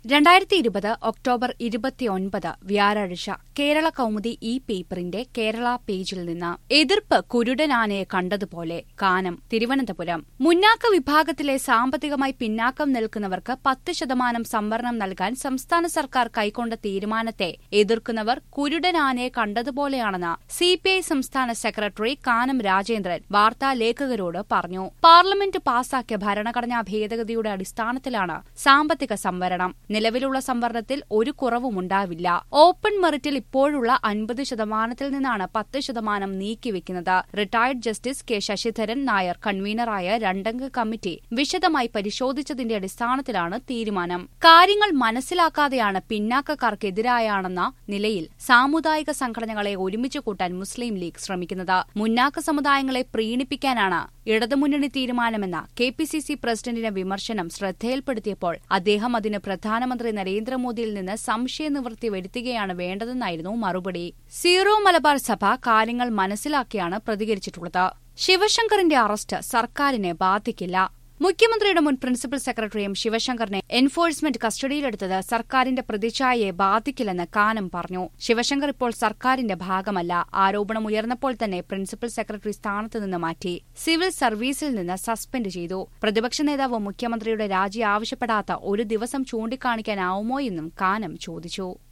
രണ്ടായിരത്തി ഇരുപത് ഒക്ടോബർ ഇരുപത്തിയൊൻപത് വ്യാഴാഴ്ച കേരള കൗമുദി ഈ പേപ്പറിന്റെ കേരള പേജിൽ നിന്ന് എതിർപ്പ് കുരുടനാനയെ കണ്ടതുപോലെ കാനം തിരുവനന്തപുരം മുന്നാക്ക വിഭാഗത്തിലെ സാമ്പത്തികമായി പിന്നാക്കം നിൽക്കുന്നവർക്ക് പത്ത് ശതമാനം സംവരണം നൽകാൻ സംസ്ഥാന സർക്കാർ കൈക്കൊണ്ട തീരുമാനത്തെ എതിർക്കുന്നവർ കുരുടനാനയെ കണ്ടതുപോലെയാണെന്ന് സിപിഐ സംസ്ഥാന സെക്രട്ടറി കാനം രാജേന്ദ്രൻ വാർത്താലേഖകരോട് പറഞ്ഞു പാർലമെന്റ് പാസാക്കിയ ഭരണഘടനാ ഭേദഗതിയുടെ അടിസ്ഥാനത്തിലാണ് സാമ്പത്തിക സംവരണം നിലവിലുള്ള സംവരണത്തിൽ ഒരു കുറവുമുണ്ടാവില്ല ഓപ്പൺ മെറിറ്റിൽ ഇപ്പോഴുള്ള അൻപത് ശതമാനത്തിൽ നിന്നാണ് പത്ത് ശതമാനം നീക്കിവെക്കുന്നത് retired justice K Sasidharan Nair കൺവീനറായ രണ്ടംഗ കമ്മിറ്റി വിശദമായി പരിശോധിച്ചതിന്റെ അടിസ്ഥാനത്തിലാണ് തീരുമാനം കാര്യങ്ങൾ മനസ്സിലാക്കാതെയാണ് പിന്നാക്കക്കാർക്കെതിരായാണെന്ന നിലയിൽ സാമുദായിക സംഘടനകളെ ഒരുമിച്ച് കൂട്ടാൻ മുസ്ലിം ലീഗ് ശ്രമിക്കുന്നത് മുന്നാക്ക സമുദായങ്ങളെ പ്രീണിപ്പിക്കാനാണ് ഇടതുമുന്നണി തീരുമാനമെന്ന കെ പി സി സി പ്രസിഡന്റിന്റെ വിമർശനം ശ്രദ്ധയിൽപ്പെടുത്തിയപ്പോൾ അദ്ദേഹം അതിന് പ്രധാനമന്ത്രി നരേന്ദ്രമോദിയിൽ നിന്ന് സംശയനിവൃത്തി വരുത്തുകയാണ് വേണ്ടതെന്നായിരുന്നു മറുപടി സീറോ മലബാർ സഭ കാര്യങ്ങൾ മനസ്സിലാക്കിയാണ് പ്രതികരിച്ചിട്ടുള്ളത് ശിവശങ്കറിന്റെ അറസ്റ്റ് സർക്കാരിനെ ബാധിക്കില്ല മുഖ്യമന്ത്രിയുടെ മുൻ പ്രിൻസിപ്പൽ സെക്രട്ടറി എം ശിവശങ്കറിനെ എൻഫോഴ്സ്മെന്റ് കസ്റ്റഡിയിലെടുത്തത് സർക്കാരിന്റെ പ്രതിച്ഛായയെ ബാധിക്കില്ലെന്ന് കാനം പറഞ്ഞു ശിവശങ്കർ ഇപ്പോൾ സർക്കാരിന്റെ ഭാഗമല്ല ആരോപണം ഉയർന്നപ്പോൾ തന്നെ പ്രിൻസിപ്പൽ സെക്രട്ടറി സ്ഥാനത്ത് നിന്ന് മാറ്റി സിവിൽ സർവീസിൽ നിന്ന് സസ്പെൻഡ് ചെയ്തു പ്രതിപക്ഷ നേതാവ് മുഖ്യമന്ത്രിയുടെ രാജി ആവശ്യപ്പെടാത്ത ഒരു ദിവസം ചൂണ്ടിക്കാണിക്കാനാവുമോ എന്നും കാനം ചോദിച്ചു